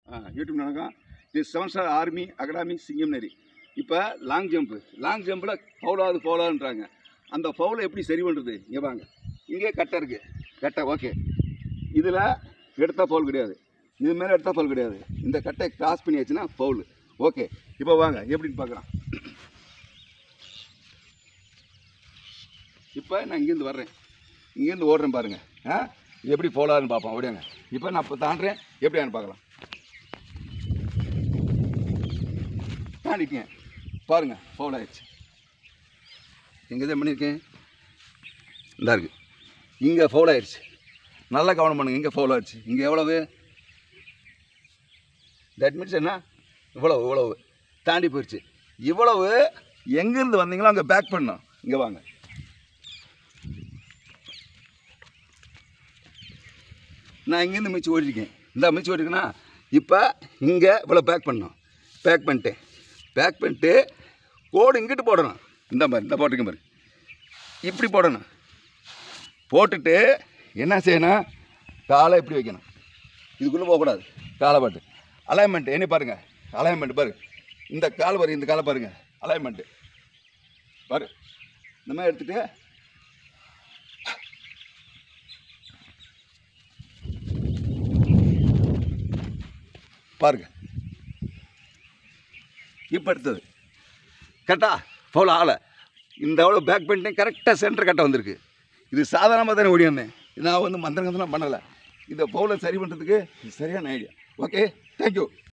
YouTube நடக்கும் இது seven star army academy சிங்கம் நரி இப்போ லாங் ஜம்ப்பு லாங் ஜம்பில் ஃபவுலாவது ஃபவுலான்றாங்க அந்த ஃபவுலை எப்படி சரி பண்ணுறது இங்கே வாங்க இங்கே கட்டை இருக்குது கட்டை ஓகே இதில் எடுத்தால் ஃபவுல் கிடையாது இது மேலே எடுத்தால் ஃபவுல் கிடையாது இந்த கட்டை கிராஸ் பண்ணியாச்சுன்னா ஃபவுல் ஓகே இப்போ வாங்க எப்படின்னு பார்க்கலாம் இப்போ நான் இங்கேருந்து வர்றேன் இங்கேருந்து ஓடுறேன் பாருங்கள் ஆ இது எப்படி ஃபவுலான்னு பார்ப்போம் அப்படியாங்க இப்போ நான் இப்போ தாண்டுறேன் எப்படியான்னு பார்க்கலாம் தாண்டிட்டேன் பாருங்கள் ஃபவுல் ஆயிடுச்சு எங்கே தான் பண்ணியிருக்கேன் இந்தா இருக்கு இங்கே ஃபவுல் ஆயிடுச்சு நல்லா கவனம் பண்ணுங்க இங்கே ஃபவுல் ஆயிடுச்சு இங்கே எவ்வளவு தட் மீன்ஸ் என்ன இவ்வளவு இவ்வளவு தாண்டி போயிடுச்சு இவ்வளவு எங்கேருந்து வந்தீங்களோ அங்கே பேக் பண்ணணும் இங்கே வாங்க நான் இங்கேருந்து மிச்சு ஓடிருக்கேன் இந்த மிச்சு ஓடிருக்கேன்னா இப்போ இங்கே இவ்வளோ பேக் பண்ணணும் பேக் பண்ணிட்டேன் பேக் பண்ணிட்டு கோடு இங்கிட்டு போடணும் இந்த மாதிரி இந்த போட்டிருக்கேன் பாரு இப்படி போடணும் போட்டுட்டு என்ன செய்யணும் காலை இப்படி வைக்கணும் இதுக்குள்ளே போகக்கூடாது காலை பாட்டு அலைன்மெண்ட் என்ன பாருங்கள் அலைன்மெண்ட் பாரு இந்த கால் பாரு இந்த காலை பாருங்க அலைன்மெண்ட்டு பாரு இந்த மாதிரி எடுத்துட்டு பாருங்க இப்போ எடுத்தது கரெக்டா ஃபவுல் ஆகலை இந்த அவ்வளோ பேக் பண்ணிட்டேன் கரெக்டாக சென்டர் கட்ட வந்திருக்கு இது சாதாரணமாக தானே ஓடி வந்தேன் நான் வந்து மந்திரங்கந்தெல்லாம் பண்ணலை இந்த ஃபவுலை சரி பண்ணுறதுக்கு இது சரியான ஐடியா ஓகே தேங்க்யூ